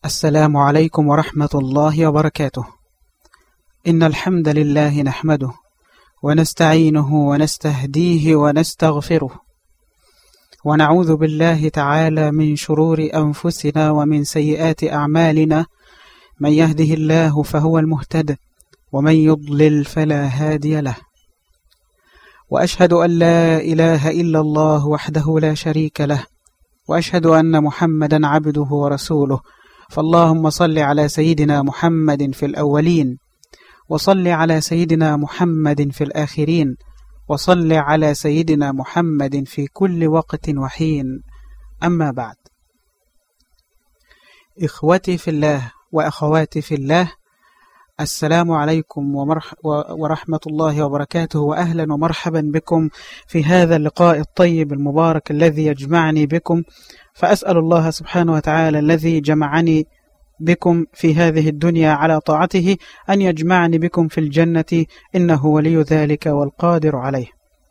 السلام عليكم ورحمة الله وبركاته إن الحمد لله نحمده ونستعينه ونستهديه ونستغفره ونعوذ بالله تعالى من شرور أنفسنا ومن سيئات أعمالنا من يهده الله فهو المهتد ومن يضلل فلا هادي له وأشهد أن لا إله إلا الله وحده لا شريك له وأشهد أن محمدا عبده ورسوله فاللهم صل على سيدنا محمد في الأولين وصل على سيدنا محمد في الآخرين وصل على سيدنا محمد في كل وقت وحين أما بعد إخوتي في الله وأخواتي في الله السلام عليكم ومرح ورحمة الله وبركاته وأهلا ومرحبا بكم في هذا اللقاء الطيب المبارك الذي يجمعني بكم فأسأل الله سبحانه وتعالى الذي جمعني بكم في هذه الدنيا على طاعته أن يجمعني بكم في الجنة إنه ولي ذلك والقادر عليه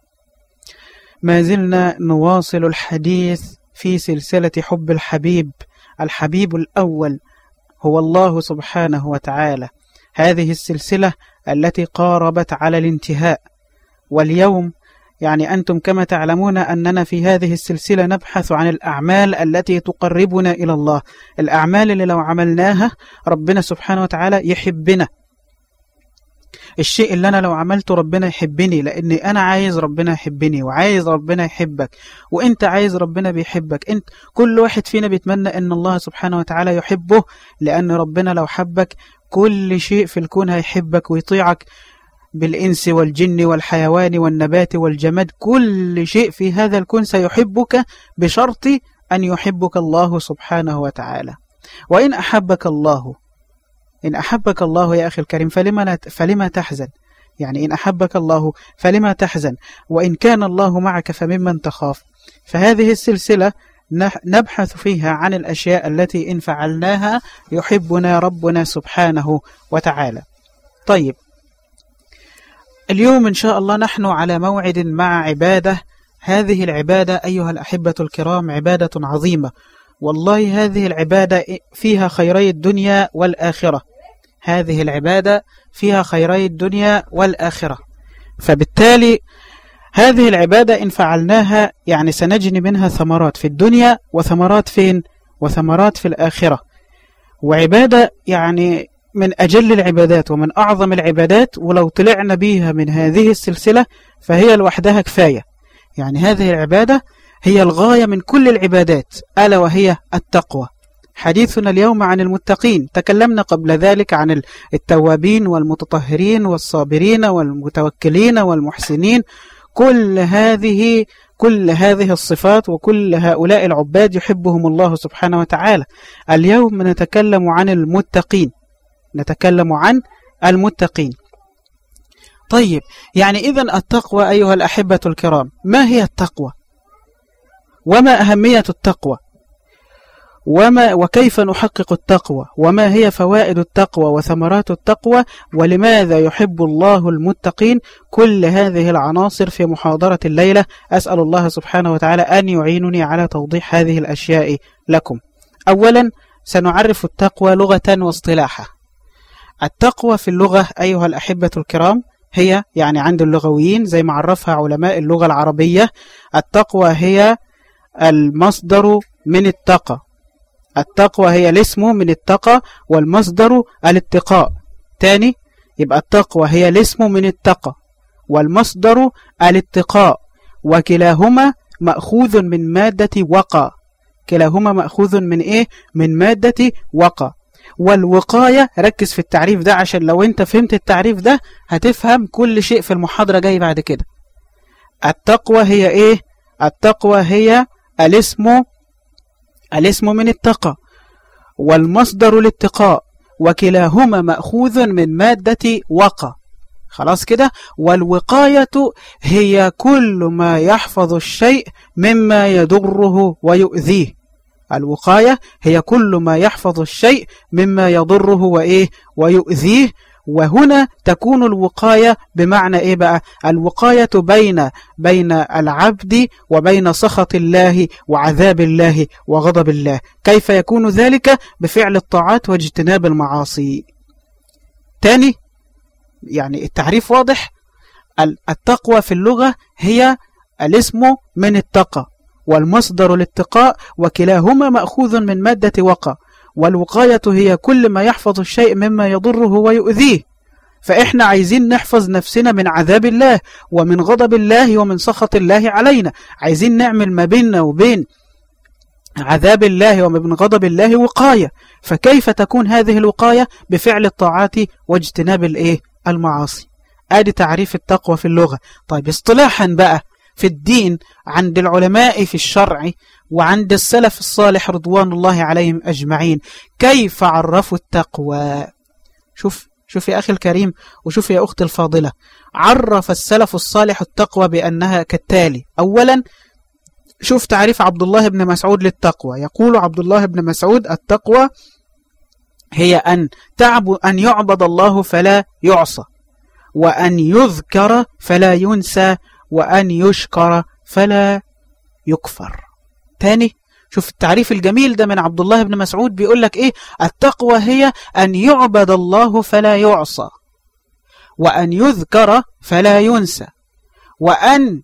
ما زلنا نواصل الحديث في سلسلة حب الحبيب الحبيب الأول هو الله سبحانه وتعالى هذه السلسلة التي قاربت على الانتهاء واليوم يعني أنتم كما تعلمون أننا في هذه السلسلة نبحث عن الأعمال التي تقربنا إلى الله الأعمال اللي لو عملناها ربنا سبحانه وتعالى يحبنا الشيء اللي أنا لو عملته ربنا يحبني لأني أنا عايز ربنا يحبني وعايز ربنا يحبك وإنت عايز ربنا بيحبك إنت كل واحد فينا بيتمنى أن الله سبحانه وتعالى يحبه لأن ربنا لو حبك كل شيء في الكون هيحبك ويطيعك بالإنس والجن والحيوان والنبات والجماد كل شيء في هذا الكون سيحبك بشرط أن يحبك الله سبحانه وتعالى وإن أحبك الله إن أحبك الله يا أخي الكريم فلما, فلما تحزن يعني إن أحبك الله فلما تحزن وإن كان الله معك فممن تخاف فهذه السلسلة نبحث فيها عن الأشياء التي إن فعلناها يحبنا ربنا سبحانه وتعالى طيب اليوم إن شاء الله نحن على موعد مع عبادة هذه العبادة أيها الأحبة الكرام عبادة عظيمة والله هذه العبادة فيها خيري الدنيا والآخرة هذه العبادة فيها خيري الدنيا والآخرة فبالتالي هذه العبادة إن فعلناها يعني سنجني منها ثمرات في الدنيا وثمرات فين وثمرات في الآخرة وعبادة يعني من أجل العبادات ومن أعظم العبادات ولو طلعنا بيها من هذه السلسلة فهي لوحدها كفاية يعني هذه العبادة هي الغاية من كل العبادات ألا وهي التقوى حديثنا اليوم عن المتقين تكلمنا قبل ذلك عن التوابين والمتطهرين والصابرين والمتوكلين والمحسنين كل هذه كل هذه الصفات وكل هؤلاء العباد يحبهم الله سبحانه وتعالى اليوم نتكلم عن المتقين نتكلم عن المتقين طيب يعني إذا التقوى أيها الأحبة الكرام ما هي التقوى وما أهمية التقوى وما وكيف نحقق التقوى وما هي فوائد التقوى وثمرات التقوى ولماذا يحب الله المتقين كل هذه العناصر في محاضرة الليلة أسأل الله سبحانه وتعالى أن يعينني على توضيح هذه الأشياء لكم أولا سنعرف التقوى لغة واصطلاحا التقوى في اللغة أيها الأحبة الكرام هي يعني عند اللغويين زي ما عرفها علماء اللغة العربية التقوى هي المصدر من التقى التقوى هي الاسم من التقى والمصدر الاتقاء تاني يبقى التقوى هي الاسم من التقى والمصدر الاتقاء وكلاهما مأخوذ من مادة وقى كلاهما مأخوذ من إيه؟ من مادة وقى والوقاية ركز في التعريف ده عشان لو انت فهمت التعريف ده هتفهم كل شيء في المحاضرة جاي بعد كده التقوى هي ايه التقوى هي الاسم الاسم من التقى والمصدر الاتقاء وكلاهما مأخوذ من مادة وقى خلاص كده والوقاية هي كل ما يحفظ الشيء مما يضره ويؤذيه الوقاية هي كل ما يحفظ الشيء مما يضره وإيه ويؤذيه وهنا تكون الوقاية بمعنى إيه بقى الوقاية بين بين العبد وبين سخط الله وعذاب الله وغضب الله كيف يكون ذلك بفعل الطاعات واجتناب المعاصي تاني يعني التعريف واضح التقوى في اللغة هي الاسم من التقى والمصدر الاتقاء وكلاهما مأخوذ من مادة وقى والوقاية هي كل ما يحفظ الشيء مما يضره ويؤذيه فإحنا عايزين نحفظ نفسنا من عذاب الله ومن غضب الله ومن سخط الله علينا عايزين نعمل ما بيننا وبين عذاب الله ومن غضب الله وقاية فكيف تكون هذه الوقاية بفعل الطاعات واجتناب الايه المعاصي ادي تعريف التقوى في اللغة طيب اصطلاحا بقى في الدين عند العلماء في الشرع وعند السلف الصالح رضوان الله عليهم أجمعين كيف عرفوا التقوى شوف شوف يا أخي الكريم وشوف يا أختي الفاضلة عرف السلف الصالح التقوى بأنها كالتالي أولا شوف تعريف عبد الله بن مسعود للتقوى يقول عبد الله بن مسعود التقوى هي أن تعب أن يعبد الله فلا يعصى وأن يذكر فلا ينسى وأن يشكر فلا يكفر تاني شوف التعريف الجميل ده من عبد الله بن مسعود بيقول لك إيه التقوى هي أن يعبد الله فلا يعصى وأن يذكر فلا ينسى وأن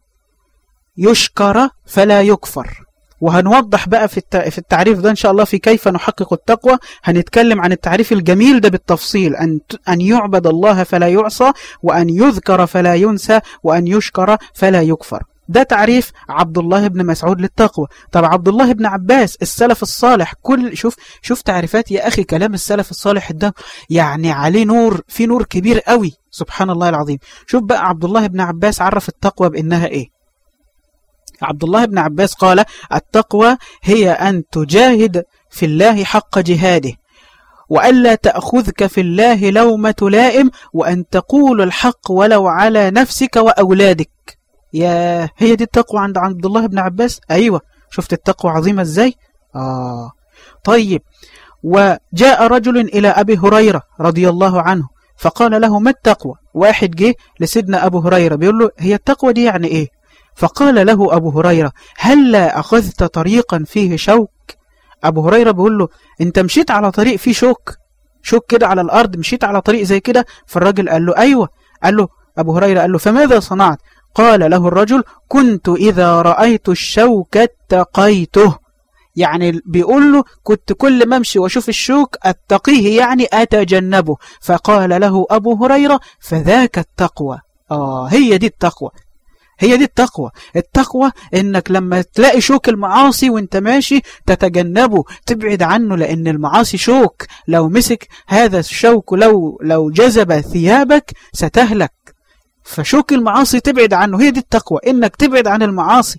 يشكر فلا يكفر وهنوضح بقى في في التعريف ده إن شاء الله في كيف نحقق التقوى هنتكلم عن التعريف الجميل ده بالتفصيل أن أن يعبد الله فلا يعصى وأن يذكر فلا ينسى وأن يشكر فلا يكفر ده تعريف عبد الله بن مسعود للتقوى طب عبد الله بن عباس السلف الصالح كل شوف شوف تعريفات يا أخي كلام السلف الصالح ده يعني عليه نور في نور كبير قوي سبحان الله العظيم شوف بقى عبد الله بن عباس عرف التقوى بإنها إيه عبد الله بن عباس قال التقوى هي أن تجاهد في الله حق جهاده وألا تأخذك في الله لومة لائم وأن تقول الحق ولو على نفسك وأولادك يا هي دي التقوى عند عبد الله بن عباس أيوة شفت التقوى عظيمة ازاي آه طيب وجاء رجل إلى أبي هريرة رضي الله عنه فقال له ما التقوى واحد جه لسيدنا أبو هريرة بيقول له هي التقوى دي يعني إيه فقال له أبو هريرة هل لا أخذت طريقا فيه شوك أبو هريرة بيقول له أنت مشيت على طريق فيه شوك شوك كده على الأرض مشيت على طريق زي كده فالراجل قال له أيوة قال له أبو هريرة قال له فماذا صنعت قال له الرجل كنت إذا رأيت الشوك اتقيته يعني بيقول له كنت كل ما امشي واشوف الشوك اتقيه يعني اتجنبه فقال له ابو هريره فذاك التقوى اه هي دي التقوى هي دي التقوى التقوى انك لما تلاقي شوك المعاصي وانت ماشي تتجنبه تبعد عنه لان المعاصي شوك لو مسك هذا الشوك لو لو جذب ثيابك ستهلك فشوك المعاصي تبعد عنه هي دي التقوى انك تبعد عن المعاصي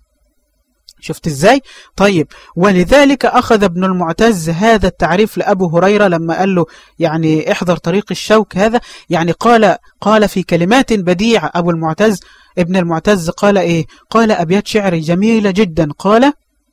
شفت ازاي طيب ولذلك اخذ ابن المعتز هذا التعريف لابو هريره لما قال له يعني احذر طريق الشوك هذا يعني قال قال في كلمات بديعه ابو المعتز ابن المعتز قال ايه قال ابيات شعر جميله جدا قال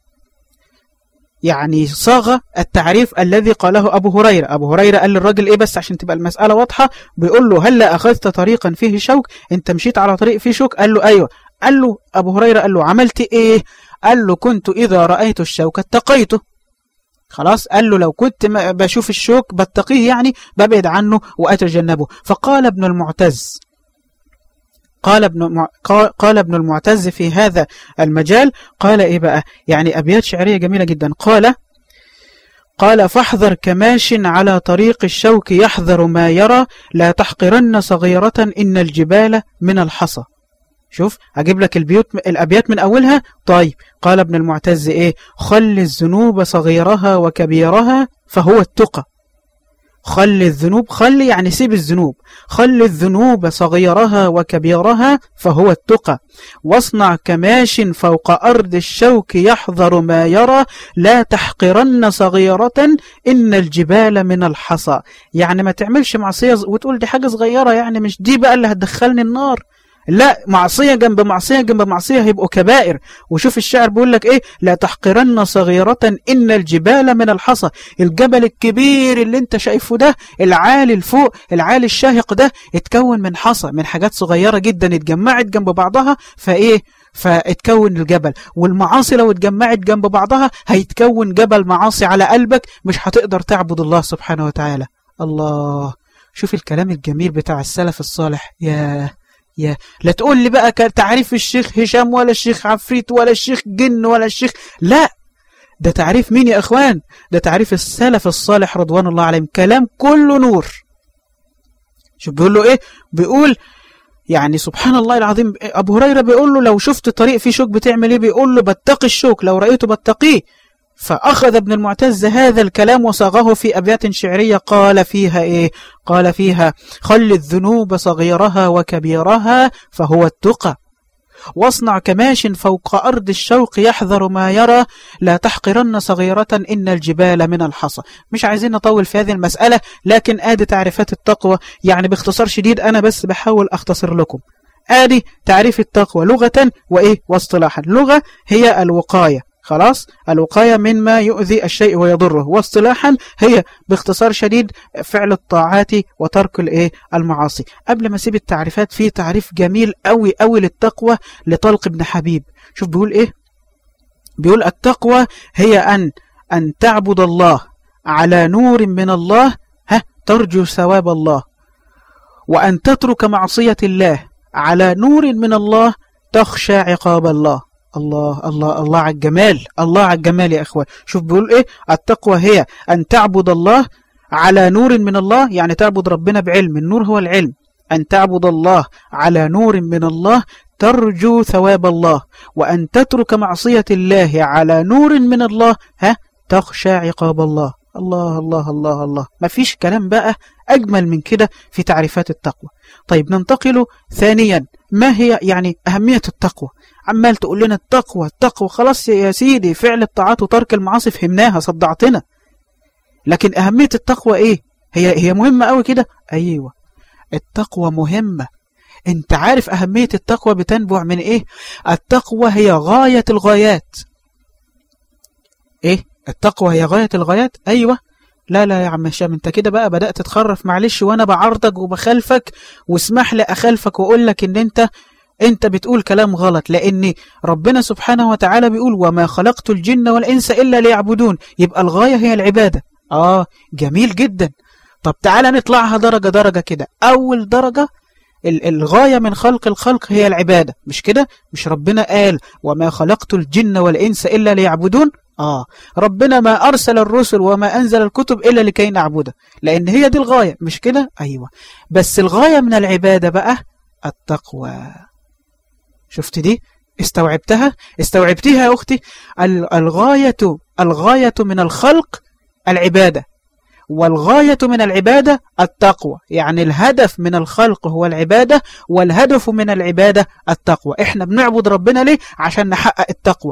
يعني صاغ التعريف الذي قاله أبو هريرة أبو هريرة قال للراجل إيه بس عشان تبقى المسألة واضحة بيقول له هل أخذت طريقا فيه شوك أنت مشيت على طريق فيه شوك قال له أيوة قال له أبو هريرة قال له عملت إيه قال له كنت إذا رأيت الشوك اتقيته خلاص قال له لو كنت بشوف الشوك بتقيه يعني ببعد عنه وأتجنبه فقال ابن المعتز قال ابن قال ابن المعتز في هذا المجال قال ايه بقى يعني ابيات شعريه جميله جدا قال قال فاحذر كماش على طريق الشوك يحذر ما يرى لا تحقرن صغيرة إن الجبال من الحصى شوف أجيب لك البيوت الأبيات من أولها طيب قال ابن المعتز إيه خل الذنوب صغيرها وكبيرها فهو التقى خل الذنوب خل يعني سيب الذنوب خل الذنوب صغيرها وكبيرها فهو التقى واصنع كماش فوق أرض الشوك يحذر ما يرى لا تحقرن صغيرة إن الجبال من الحصى يعني ما تعملش معصية وتقول دي حاجة صغيرة يعني مش دي بقى اللي هتدخلني النار لا معصية جنب معصية جنب معصية هيبقوا كبائر وشوف الشعر بيقول لك ايه لا تحقرن صغيرة إن الجبال من الحصى الجبل الكبير اللي انت شايفه ده العالي الفوق العالي الشاهق ده اتكون من حصى من حاجات صغيرة جدا اتجمعت جنب بعضها فايه فاتكون الجبل والمعاصي لو اتجمعت جنب بعضها هيتكون جبل معاصي على قلبك مش هتقدر تعبد الله سبحانه وتعالى الله شوف الكلام الجميل بتاع السلف الصالح يا يا لا تقول لي بقى تعريف الشيخ هشام ولا الشيخ عفريت ولا الشيخ جن ولا الشيخ لا ده تعريف مين يا اخوان ده تعريف السلف الصالح رضوان الله عليهم كلام كله نور شوف بيقول له ايه بيقول يعني سبحان الله العظيم ابو هريره بيقول له لو شفت طريق فيه شوك بتعمل ايه بيقول له بتقي الشوك لو رايته بتقيه فأخذ ابن المعتز هذا الكلام وصاغه في أبيات شعرية قال فيها إيه قال فيها خل الذنوب صغيرها وكبيرها فهو التقى واصنع كماش فوق أرض الشوق يحذر ما يرى لا تحقرن صغيرة إن الجبال من الحصى مش عايزين نطول في هذه المسألة لكن آدي تعريفات التقوى يعني باختصار شديد أنا بس بحاول أختصر لكم آدي تعريف التقوى لغة وإيه واصطلاحا لغة هي الوقاية خلاص الوقاية من ما يؤذي الشيء ويضره واصطلاحا هي باختصار شديد فعل الطاعات وترك الايه المعاصي قبل ما اسيب التعريفات في تعريف جميل قوي قوي للتقوى لطلق بن حبيب شوف بيقول ايه بيقول التقوى هي أن أن تعبد الله على نور من الله ها ترجو ثواب الله وأن تترك معصية الله على نور من الله تخشى عقاب الله الله الله الله على الجمال الله على الجمال يا اخوان شوف بيقول ايه التقوى هي ان تعبد الله على نور من الله يعني تعبد ربنا بعلم النور هو العلم أن تعبد الله على نور من الله ترجو ثواب الله وأن تترك معصية الله على نور من الله ها تخشى عقاب الله الله الله الله الله ما فيش كلام بقى أجمل من كده في تعريفات التقوى طيب ننتقل ثانيا ما هي يعني أهمية التقوى عمال تقول لنا التقوى التقوى خلاص يا سيدي فعل الطاعات وترك المعاصي فهمناها صدعتنا لكن أهمية التقوى إيه هي هي مهمة قوي كده أيوة التقوى مهمة انت عارف أهمية التقوى بتنبع من إيه التقوى هي غاية الغايات إيه التقوى هي غاية الغايات أيوة لا لا يا عم هشام انت كده بقى بدأت تخرف معلش وانا بعرضك وبخالفك واسمح لي اخالفك واقول لك ان انت انت بتقول كلام غلط لان ربنا سبحانه وتعالى بيقول وما خلقت الجن والانس الا ليعبدون يبقى الغاية هي العبادة اه جميل جدا طب تعالى نطلعها درجة درجة كده اول درجة الغاية من خلق الخلق هي العبادة مش كده مش ربنا قال وما خلقت الجن والإنس إلا ليعبدون آه ربنا ما أرسل الرسل وما أنزل الكتب إلا لكي نعبده لأن هي دي الغاية مش كده أيوة بس الغاية من العبادة بقى التقوى شفت دي استوعبتها استوعبتها يا أختي الغاية الغاية من الخلق العبادة والغاية من العبادة التقوى يعني الهدف من الخلق هو العبادة والهدف من العبادة التقوى احنا بنعبد ربنا ليه عشان نحقق التقوى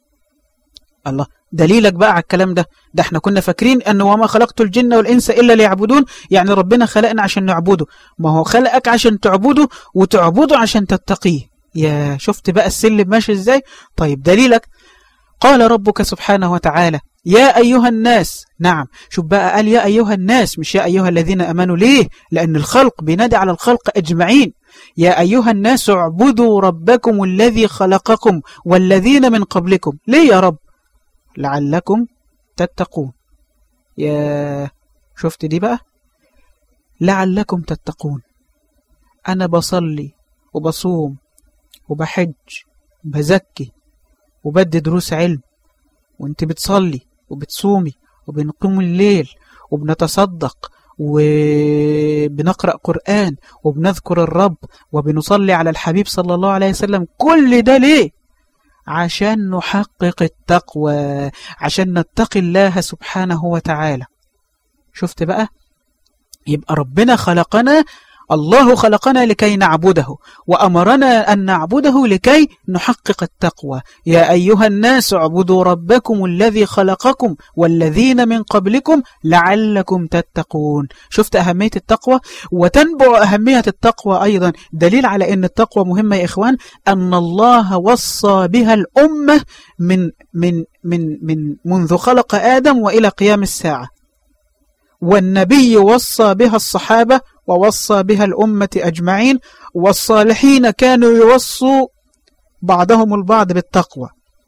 الله دليلك بقى على الكلام ده ده احنا كنا فاكرين ان وما خلقت الجن والانس الا ليعبدون يعني ربنا خلقنا عشان نعبده ما هو خلقك عشان تعبده وتعبده عشان تتقيه يا شفت بقى السلم ماشي ازاي طيب دليلك قال ربك سبحانه وتعالى يا أيها الناس نعم شوف بقى قال يا أيها الناس مش يا أيها الذين أمنوا ليه لأن الخلق بينادي على الخلق أجمعين يا أيها الناس اعبدوا ربكم الذي خلقكم والذين من قبلكم ليه يا رب لعلكم تتقون يا شفت دي بقى لعلكم تتقون أنا بصلي وبصوم وبحج وبزكي وبدي دروس علم وانت بتصلي وبتصومي وبنقوم الليل وبنتصدق وبنقرأ قرآن وبنذكر الرب وبنصلي على الحبيب صلى الله عليه وسلم كل ده ليه عشان نحقق التقوى عشان نتقي الله سبحانه وتعالى شفت بقى يبقى ربنا خلقنا الله خلقنا لكي نعبده وأمرنا أن نعبده لكي نحقق التقوى يا أيها الناس اعبدوا ربكم الذي خلقكم والذين من قبلكم لعلكم تتقون شفت أهمية التقوى وتنبع أهمية التقوى أيضا دليل على أن التقوى مهمة يا إخوان أن الله وصى بها الأمة من, من, من, من منذ خلق آدم وإلى قيام الساعة والنبي وصى بها الصحابة ووصى بها الأمة أجمعين والصالحين كانوا يوصوا بعضهم البعض بالتقوى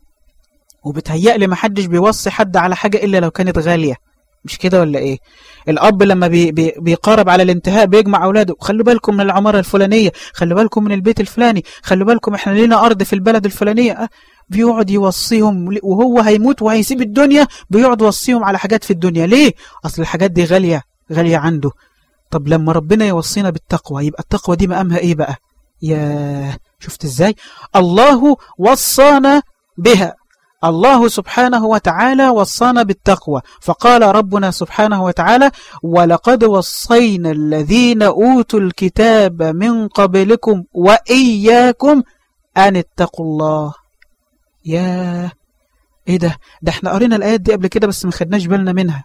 وبتهيأ ما حدش بيوصي حد على حاجة إلا لو كانت غالية مش كده ولا إيه الأب لما بي بي بيقارب على الانتهاء بيجمع أولاده خلوا بالكم من العمارة الفلانية خلوا بالكم من البيت الفلاني خلوا بالكم إحنا لنا أرض في البلد الفلانية أه بيقعد يوصيهم وهو هيموت وهيسيب الدنيا بيقعد يوصيهم على حاجات في الدنيا ليه أصل الحاجات دي غالية غالية عنده طب لما ربنا يوصينا بالتقوى يبقى التقوى دي مقامها ايه بقى يا شفت ازاي الله وصانا بها الله سبحانه وتعالى وصانا بالتقوى فقال ربنا سبحانه وتعالى ولقد وصينا الذين أوتوا الكتاب من قبلكم وإياكم أن اتقوا الله يا ايه ده ده احنا قرينا الآيات دي قبل كده بس ما خدناش بالنا منها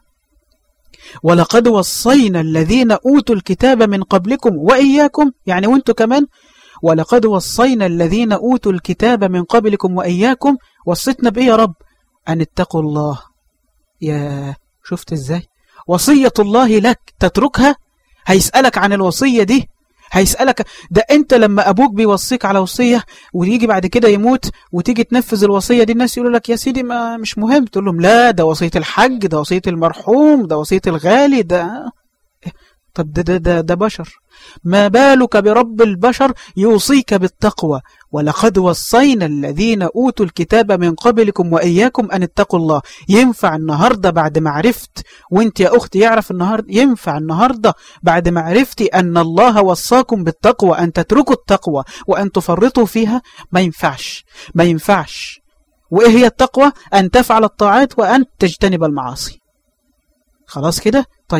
ولقد وصينا الذين أوتوا الكتاب من قبلكم وإياكم يعني وانتوا كمان ولقد وصينا الذين أوتوا الكتاب من قبلكم وإياكم وصيتنا بإيه يا رب أن اتقوا الله يا شفت إزاي وصية الله لك تتركها هيسألك عن الوصية دي هيسألك ده انت لما ابوك بيوصيك على وصية ويجي بعد كده يموت وتيجي تنفذ الوصية دي الناس يقولوا لك يا سيدي ما مش مهم تقول لهم لا ده وصية الحج ده وصية المرحوم ده وصية الغالي ده طب ده, ده, ده, ده بشر ما بالك برب البشر يوصيك بالتقوى ولقد وصينا الذين أوتوا الكتاب من قبلكم وإياكم أن اتقوا الله ينفع النهاردة بعد ما عرفت وانت يا أختي يعرف النهاردة ينفع النهاردة بعد ما عرفتي أن الله وصاكم بالتقوى أن تتركوا التقوى وأن تفرطوا فيها ما ينفعش ما ينفعش وإيه هي التقوى أن تفعل الطاعات وأن تجتنب المعاصي خلاص كده طيب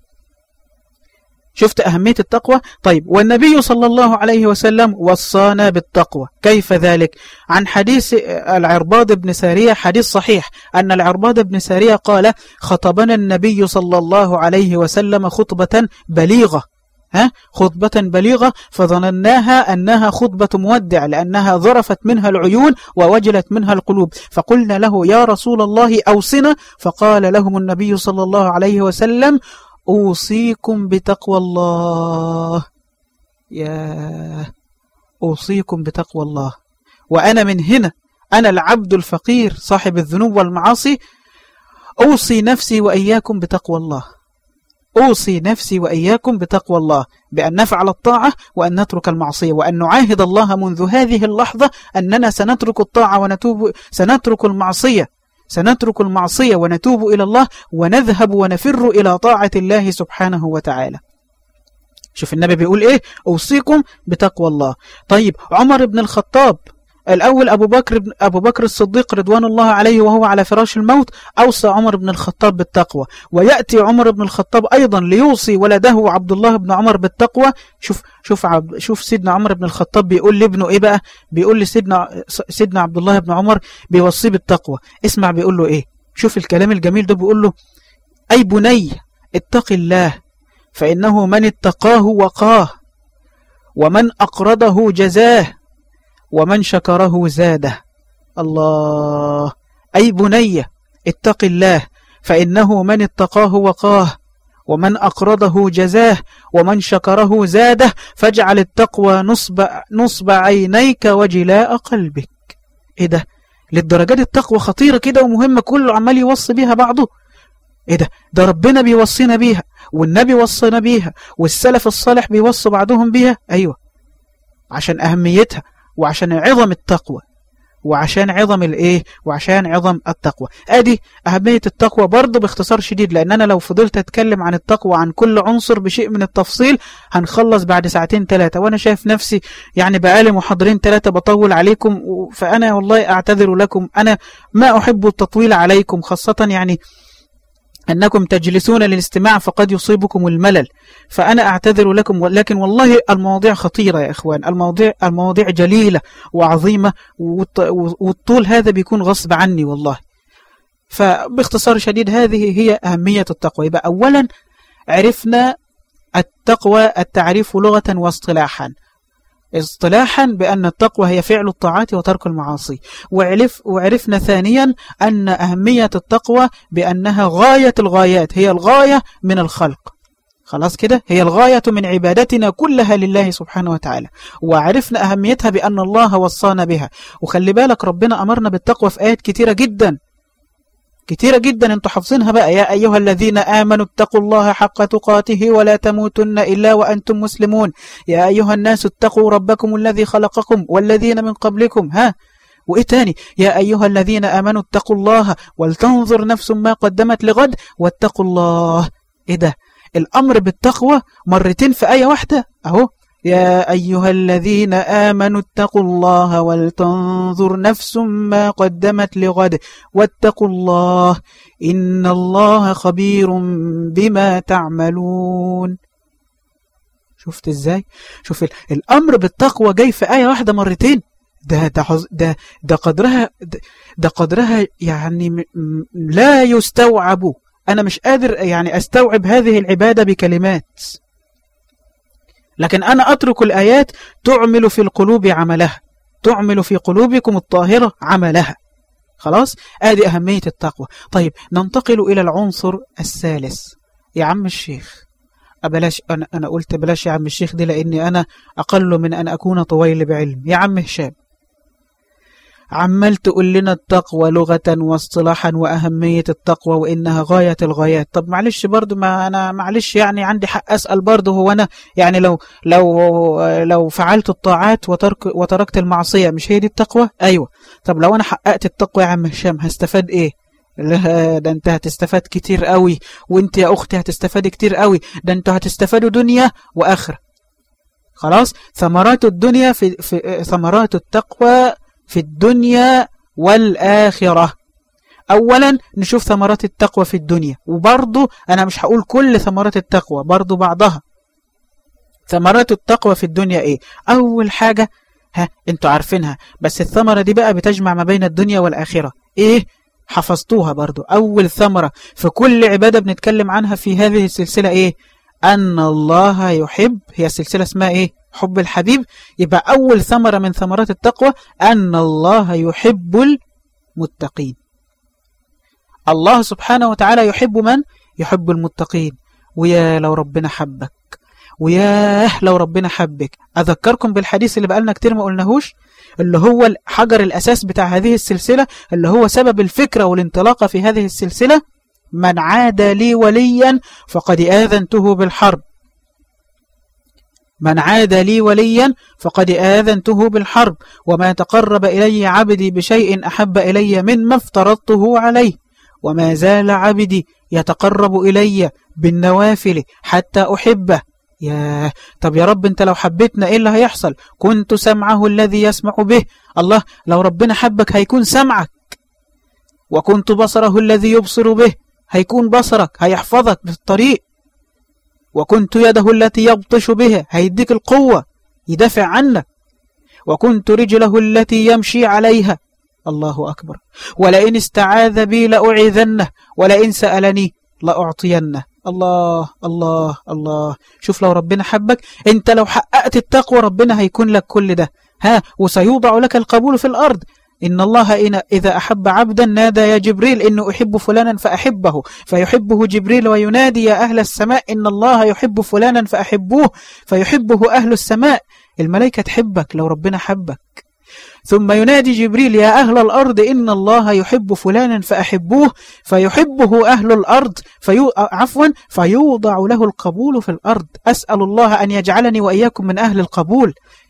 شفت أهمية التقوى طيب والنبي صلى الله عليه وسلم وصانا بالتقوى كيف ذلك عن حديث العرباض بن سارية حديث صحيح أن العرباض بن سارية قال خطبنا النبي صلى الله عليه وسلم خطبة بليغة ها خطبة بليغة فظنناها أنها خطبة مودع لأنها ظرفت منها العيون ووجلت منها القلوب فقلنا له يا رسول الله أوصنا فقال لهم النبي صلى الله عليه وسلم أوصيكم بتقوى الله يا أوصيكم بتقوى الله وأنا من هنا أنا العبد الفقير صاحب الذنوب والمعاصي أوصي نفسي وإياكم بتقوى الله أوصي نفسي وإياكم بتقوى الله بأن نفعل الطاعة وأن نترك المعصية وأن نعاهد الله منذ هذه اللحظة أننا سنترك الطاعة ونتوب سنترك المعصية سنترك المعصية ونتوب إلى الله ونذهب ونفر إلى طاعة الله سبحانه وتعالى شوف النبي بيقول إيه أوصيكم بتقوى الله طيب عمر بن الخطاب الأول أبو بكر, أبو بكر الصديق رضوان الله عليه وهو على فراش الموت أوصى عمر بن الخطاب بالتقوى ويأتي عمر بن الخطاب أيضا ليوصي ولده عبد الله بن عمر بالتقوى شوف شوف عبد شوف سيدنا عمر بن الخطاب بيقول لابنه إيه بقى بيقول لسيدنا سيدنا عبد الله بن عمر بيوصيه بالتقوى اسمع بيقول له إيه شوف الكلام الجميل ده بيقول له أي بني اتق الله فإنه من اتقاه وقاه ومن أقرضه جزاه ومن شكره زاده الله أي بني اتق الله فإنه من اتقاه وقاه ومن أقرضه جزاه ومن شكره زاده فاجعل التقوى نصب, نصب عينيك وجلاء قلبك إيه ده للدرجات التقوى خطيرة كده ومهمة كله عمال يوصي بيها بعضه إيه ده ده ربنا بيوصينا بيها والنبي وصينا بيها والسلف الصالح بيوصوا بعضهم بيها أيوة عشان أهميتها وعشان عظم التقوى وعشان عظم الايه وعشان عظم التقوى ادي اهميه التقوى برضه باختصار شديد لان انا لو فضلت اتكلم عن التقوى عن كل عنصر بشيء من التفصيل هنخلص بعد ساعتين ثلاثه وانا شايف نفسي يعني بقالي محاضرين ثلاثه بطول عليكم فانا والله اعتذر لكم انا ما احب التطويل عليكم خاصه يعني أنكم تجلسون للاستماع فقد يصيبكم الملل فأنا أعتذر لكم لكن والله المواضيع خطيرة يا إخوان المواضيع, المواضيع جليلة وعظيمة والطول هذا بيكون غصب عني والله فباختصار شديد هذه هي أهمية التقوى يبقى أولا عرفنا التقوى التعريف لغة واصطلاحا اصطلاحا بأن التقوى هي فعل الطاعات وترك المعاصي وعرف وعرفنا ثانيا أن أهمية التقوى بأنها غاية الغايات هي الغاية من الخلق خلاص كده هي الغاية من عبادتنا كلها لله سبحانه وتعالى وعرفنا أهميتها بأن الله وصانا بها وخلي بالك ربنا أمرنا بالتقوى في آيات كتيرة جدا كتيرة جدا انتوا حافظينها بقى يا أيها الذين آمنوا اتقوا الله حق تقاته ولا تموتن إلا وأنتم مسلمون يا أيها الناس اتقوا ربكم الذي خلقكم والذين من قبلكم ها وإيه تاني يا أيها الذين آمنوا اتقوا الله ولتنظر نفس ما قدمت لغد واتقوا الله إيه ده الأمر بالتقوى مرتين في آية واحدة أهو يا أيها الذين آمنوا اتقوا الله ولتنظر نفس ما قدمت لغد واتقوا الله إن الله خبير بما تعملون شفت ازاي شوف الأمر بالتقوى جاي في آية واحدة مرتين ده ده ده ده قدرها ده, ده قدرها يعني لا يستوعب أنا مش قادر يعني أستوعب هذه العبادة بكلمات لكن أنا أترك الآيات تعمل في القلوب عملها تعمل في قلوبكم الطاهرة عملها خلاص آدي أهمية التقوى طيب ننتقل إلى العنصر الثالث يا عم الشيخ بلاش أنا, أنا قلت بلاش يا عم الشيخ دي لأني أنا أقل من أن أكون طويل بعلم يا عم هشام عمال تقول لنا التقوى لغة واصطلاحا وأهمية التقوى وإنها غاية الغايات طب معلش برضو ما أنا معلش يعني عندي حق أسأل برضو هو أنا يعني لو لو لو فعلت الطاعات وترك وتركت المعصية مش هي دي التقوى أيوة طب لو أنا حققت التقوى يا عم هشام هستفاد إيه لا ده انت هتستفاد كتير قوي وانت يا اختي هتستفادي كتير قوي ده انتوا هتستفادوا دنيا واخره خلاص ثمرات الدنيا في, في ثمرات التقوى في الدنيا والآخرة أولا نشوف ثمرات التقوى في الدنيا وبرضو أنا مش هقول كل ثمرات التقوى برضو بعضها ثمرات التقوى في الدنيا إيه أول حاجة ها انتوا عارفينها بس الثمرة دي بقى بتجمع ما بين الدنيا والآخرة إيه حفظتوها برضو أول ثمرة في كل عبادة بنتكلم عنها في هذه السلسلة إيه أن الله يحب هي السلسلة اسمها إيه حب الحبيب يبقى أول ثمرة من ثمرات التقوى أن الله يحب المتقين الله سبحانه وتعالى يحب من؟ يحب المتقين ويا لو ربنا حبك وياه لو ربنا حبك أذكركم بالحديث اللي بقالنا كتير ما قلناهوش اللي هو حجر الأساس بتاع هذه السلسلة اللي هو سبب الفكرة والانطلاقة في هذه السلسلة من عاد لي وليا فقد آذنته بالحرب من عاد لي وليا فقد آذنته بالحرب وما تقرب إلي عبدي بشيء أحب إلي مما افترضته عليه وما زال عبدي يتقرب إلي بالنوافل حتى أحبه يا طب يا رب انت لو حبيتنا ايه اللي هيحصل كنت سمعه الذي يسمع به الله لو ربنا حبك هيكون سمعك وكنت بصره الذي يبصر به هيكون بصرك هيحفظك في الطريق وكنت يده التي يبطش بها هيديك القوة يدافع عنك وكنت رجله التي يمشي عليها الله أكبر ولئن استعاذ بي لأعذنه ولئن سألني لأعطينه الله الله الله شوف لو ربنا حبك انت لو حققت التقوى ربنا هيكون لك كل ده ها وسيوضع لك القبول في الأرض إن الله إن إذا أحب عبدا نادى يا جبريل إنه أحب فلانا فأحبه فيحبه جبريل وينادي يا أهل السماء إن الله يحب فلانا فأحبوه فيحبه أهل السماء الملائكة تحبك لو ربنا حبك ثم ينادي جبريل يا أهل الأرض إن الله يحب فلانا فأحبوه فيحبه أهل الأرض فيو... عفوا فيوضع له القبول في الأرض أسأل الله أن يجعلني وإياكم من أهل القبول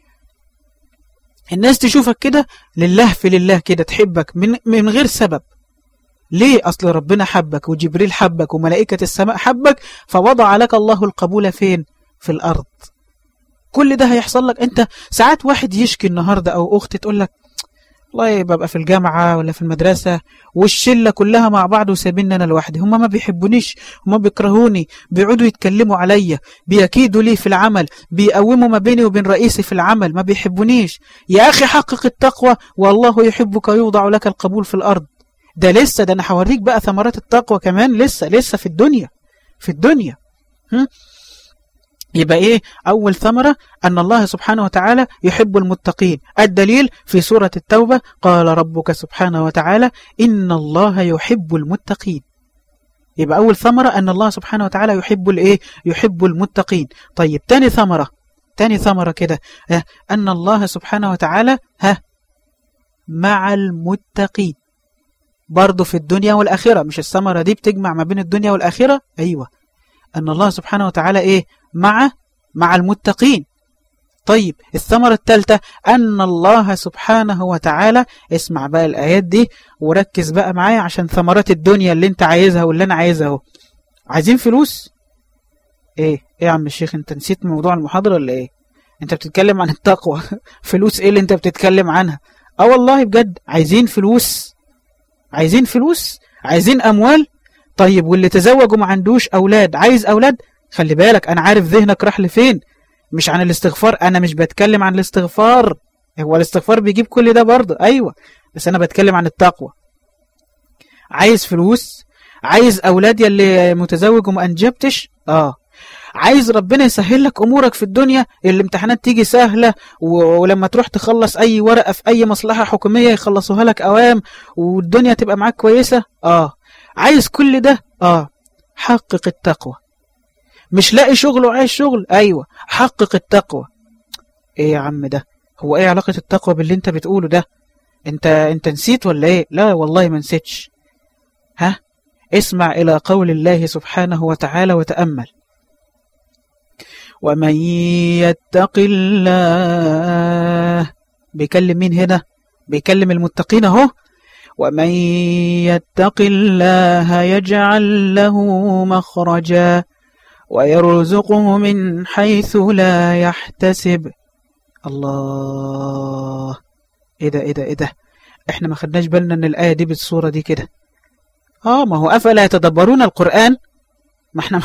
الناس تشوفك كده لله في لله كده تحبك من, من غير سبب ليه أصل ربنا حبك وجبريل حبك وملائكة السماء حبك فوضع لك الله القبول فين في الأرض كل ده هيحصل لك أنت ساعات واحد يشكي النهاردة أو أخت تقول لك والله ببقى في الجامعة ولا في المدرسة والشلة كلها مع بعض وسايبيني أنا لوحدي هم ما بيحبونيش هم بيكرهوني بيقعدوا يتكلموا عليا بيكيدوا لي في العمل بيقوموا ما بيني وبين رئيسي في العمل ما بيحبونيش يا أخي حقق التقوى والله يحبك يوضع لك القبول في الأرض ده لسه ده أنا هوريك بقى ثمرات التقوى كمان لسه لسه في الدنيا في الدنيا هم؟ يبقى إيه أول ثمرة أن الله سبحانه وتعالى يحب المتقين الدليل في سورة التوبة قال ربك سبحانه وتعالى إن الله يحب المتقين يبقى أول ثمرة أن الله سبحانه وتعالى يحب الإيه يحب المتقين طيب تاني ثمرة تاني ثمرة كده أن الله سبحانه وتعالى ها مع المتقين برضه في الدنيا والآخرة مش الثمرة دي بتجمع ما بين الدنيا والآخرة أيوة أن الله سبحانه وتعالى إيه مع مع المتقين طيب الثمرة الثالثة أن الله سبحانه وتعالى اسمع بقى الآيات دي وركز بقى معايا عشان ثمرات الدنيا اللي انت عايزها واللي انا عايزها اهو عايزين فلوس ايه ايه يا عم الشيخ انت نسيت موضوع المحاضرة ولا ايه انت بتتكلم عن التقوى فلوس ايه اللي انت بتتكلم عنها اه والله بجد عايزين فلوس عايزين فلوس عايزين اموال طيب واللي تزوجوا ما عندوش اولاد عايز اولاد خلي بالك انا عارف ذهنك راح لفين مش عن الاستغفار انا مش بتكلم عن الاستغفار هو الاستغفار بيجيب كل ده برضه ايوه بس انا بتكلم عن التقوى عايز فلوس عايز اولاد يلي متزوج وما انجبتش اه عايز ربنا يسهل لك امورك في الدنيا الامتحانات تيجي سهله ولما تروح تخلص اي ورقه في اي مصلحه حكوميه يخلصوها لك اوام والدنيا تبقى معاك كويسه اه عايز كل ده اه حقق التقوى مش لاقي شغل وعايز شغل ايوه حقق التقوى ايه يا عم ده هو ايه علاقة التقوى باللي انت بتقوله ده انت انت نسيت ولا ايه لا والله ما نسيتش ها اسمع الى قول الله سبحانه وتعالى وتأمل ومن يتق الله بيكلم مين هنا بيكلم المتقين اهو ومن يتق الله يجعل له مخرجا ويرزقه من حيث لا يحتسب الله ايه ده ايه ده ايه ده احنا ما خدناش بالنا ان الايه دي بالصوره دي كده اه ما هو افلا يتدبرون القران ما احنا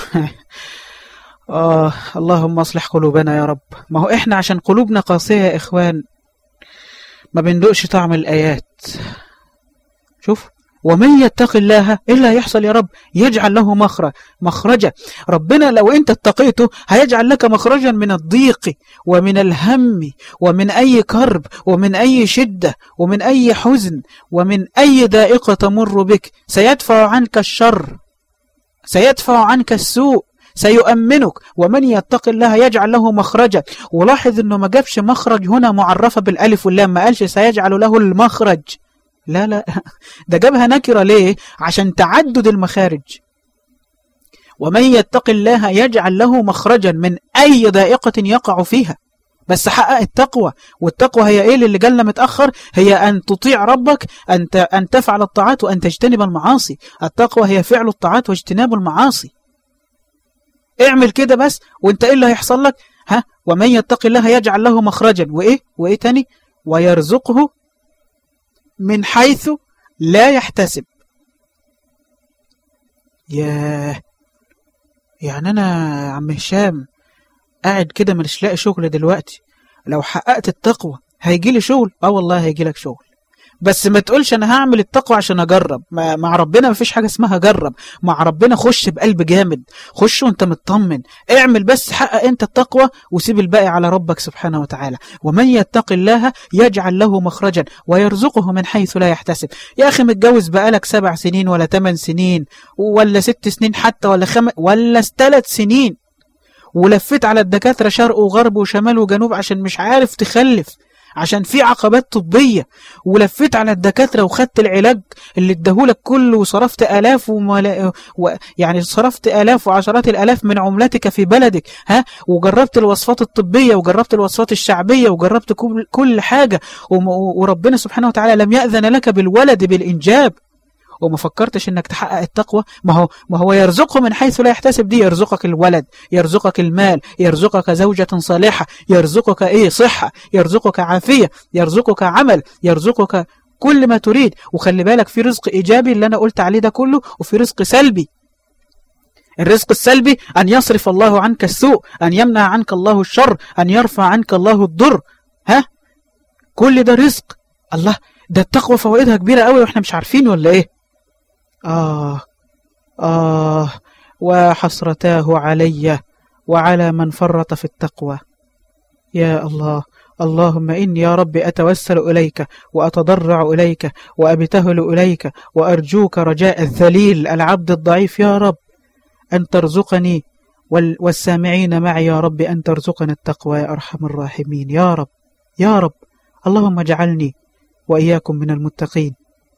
آه اللهم اصلح قلوبنا يا رب ما هو احنا عشان قلوبنا قاسية يا اخوان ما بندقش طعم الايات شوف ومن يتق الله إلا يحصل يا رب يجعل له مخرج مخرجا ربنا لو أنت اتقيته هيجعل لك مخرجا من الضيق ومن الهم ومن أي كرب ومن أي شدة ومن أي حزن ومن أي دائقة تمر بك سيدفع عنك الشر سيدفع عنك السوء سيؤمنك ومن يتق الله يجعل له مخرجا ولاحظ انه ما جابش مخرج هنا معرفة بالالف واللام ما قالش سيجعل له المخرج لا لا ده جابها نكرة ليه عشان تعدد المخارج ومن يتق الله يجعل له مخرجا من أي ضائقة يقع فيها بس حقق التقوى والتقوى هي ايه اللي جالنا متأخر هي أن تطيع ربك أن, أن تفعل الطاعات وأن تجتنب المعاصي التقوى هي فعل الطاعات واجتناب المعاصي اعمل كده بس وانت ايه اللي هيحصل لك ها ومن يتق الله يجعل له مخرجا وايه وايه تاني ويرزقه من حيث لا يحتسب ياه يعني أنا عم هشام قاعد كده مش لاقي شغل دلوقتي لو حققت التقوى هيجي لي شغل اه والله هيجي لك شغل بس ما تقولش انا هعمل التقوى عشان اجرب مع ربنا ما فيش حاجه اسمها جرب مع ربنا خش بقلب جامد خش وانت مطمن اعمل بس حقق انت التقوى وسيب الباقي على ربك سبحانه وتعالى ومن يتق الله يجعل له مخرجا ويرزقه من حيث لا يحتسب يا اخي متجوز بقالك سبع سنين ولا ثمان سنين ولا ست سنين حتى ولا خم ولا ثلاث سنين ولفيت على الدكاتره شرق وغرب وشمال وجنوب عشان مش عارف تخلف عشان في عقبات طبية ولفيت على الدكاترة وخدت العلاج اللي اداهولك كله وصرفت آلاف وملا... و... يعني صرفت آلاف وعشرات الآلاف من عملتك في بلدك ها وجربت الوصفات الطبية وجربت الوصفات الشعبية وجربت كل, كل حاجة و... وربنا سبحانه وتعالى لم يأذن لك بالولد بالإنجاب وما فكرتش انك تحقق التقوى ما هو ما هو يرزقه من حيث لا يحتسب دي يرزقك الولد يرزقك المال يرزقك زوجة صالحة يرزقك ايه صحة يرزقك عافية يرزقك عمل يرزقك كل ما تريد وخلي بالك في رزق إيجابي اللي أنا قلت عليه ده كله وفي رزق سلبي الرزق السلبي أن يصرف الله عنك السوء أن يمنع عنك الله الشر أن يرفع عنك الله الضر ها كل ده رزق الله ده التقوى فوائدها كبيرة قوي واحنا مش عارفين ولا ايه آه آه وحسرتاه علي وعلى من فرط في التقوى يا الله اللهم إني يا رب أتوسل إليك وأتضرع إليك وأبتهل إليك وأرجوك رجاء الذليل العبد الضعيف يا رب أن ترزقني والسامعين معي يا رب أن ترزقنا التقوى يا أرحم الراحمين يا رب يا رب اللهم اجعلني وإياكم من المتقين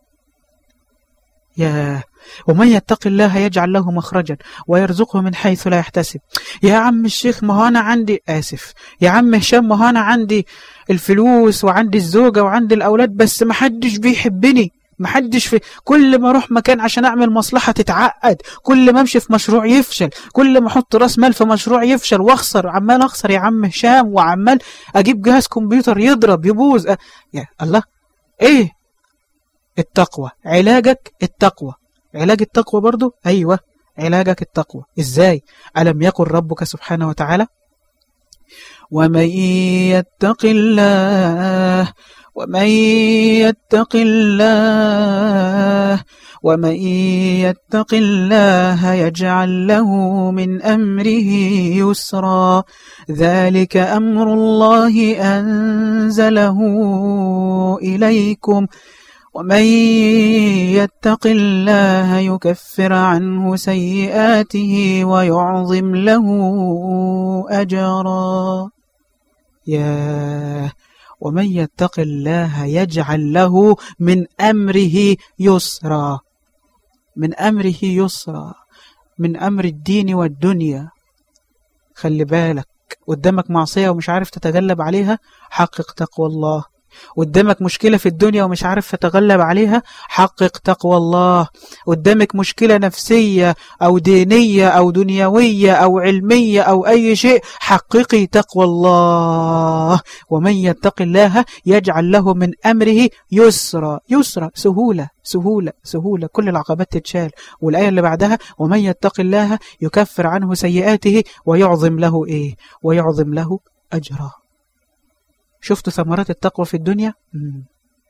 يا ومن يتق الله يجعل له مخرجا ويرزقه من حيث لا يحتسب يا عم الشيخ ما هو أنا عندي آسف يا عم هشام ما هو أنا عندي الفلوس وعندي الزوجة وعندي الأولاد بس ما حدش بيحبني ما حدش في كل ما اروح مكان عشان اعمل مصلحة تتعقد كل ما امشي في مشروع يفشل كل ما احط راس مال في مشروع يفشل واخسر عمال اخسر يا عم هشام وعمال اجيب جهاز كمبيوتر يضرب يبوظ أ... يا الله ايه التقوى علاجك التقوى علاج التقوى برضو ايوه علاجك التقوى ازاي ألم يقل ربك سبحانه وتعالى ومن يتق الله ومن يتق الله ومن يتق الله يجعل له من أمره يسرا ذلك أمر الله أنزله إليكم ومن يتق الله يكفر عنه سيئاته ويعظم له أجرا يا ومن يتق الله يجعل له من أمره يسرا من أمره يسرا من أمر الدين والدنيا خلي بالك قدامك معصية ومش عارف تتغلب عليها حقق تقوى الله قدامك مشكلة في الدنيا ومش عارف تتغلب عليها حقق تقوى الله قدامك مشكلة نفسية أو دينية أو دنيوية أو علمية أو أي شيء حققي تقوى الله ومن يتق الله يجعل له من أمره يسرى يسرى سهولة سهولة سهولة كل العقبات تتشال والآية اللي بعدها ومن يتق الله يكفر عنه سيئاته ويعظم له إيه ويعظم له أجره شفتوا ثمرات التقوى في الدنيا مم.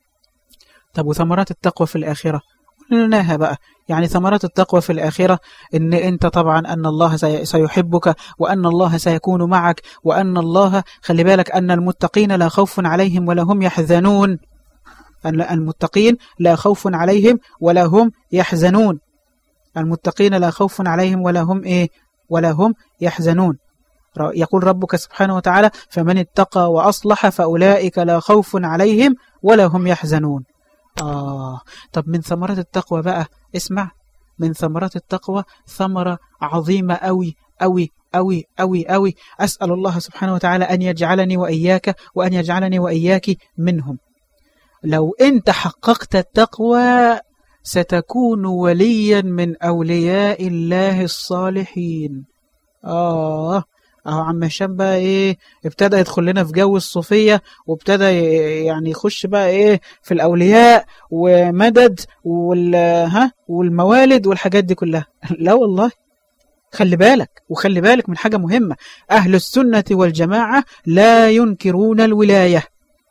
طب وثمرات التقوى في الآخرة قلناها بقى يعني ثمرات التقوى في الآخرة إن أنت طبعا أن الله سيحبك وأن الله سيكون معك وأن الله خلي بالك أن المتقين لا خوف عليهم ولا هم يحزنون أن المتقين لا خوف عليهم ولا هم يحزنون المتقين لا خوف عليهم ولا هم إيه ولا هم يحزنون يقول ربك سبحانه وتعالى فمن اتقى وأصلح فأولئك لا خوف عليهم ولا هم يحزنون آه طب من ثمرات التقوى بقى اسمع من ثمرات التقوى ثمرة عظيمة أوي أوي أوي أوي أوي أسأل الله سبحانه وتعالى أن يجعلني وإياك وأن يجعلني وإياك منهم لو أنت حققت التقوى ستكون وليا من أولياء الله الصالحين آه اهو عم هشام بقى ايه ابتدى يدخل لنا في جو الصوفيه وابتدى يعني يخش بقى ايه في الاولياء ومدد وال ها والموالد والحاجات دي كلها لا والله خلي بالك وخلي بالك من حاجه مهمه اهل السنه والجماعه لا ينكرون الولايه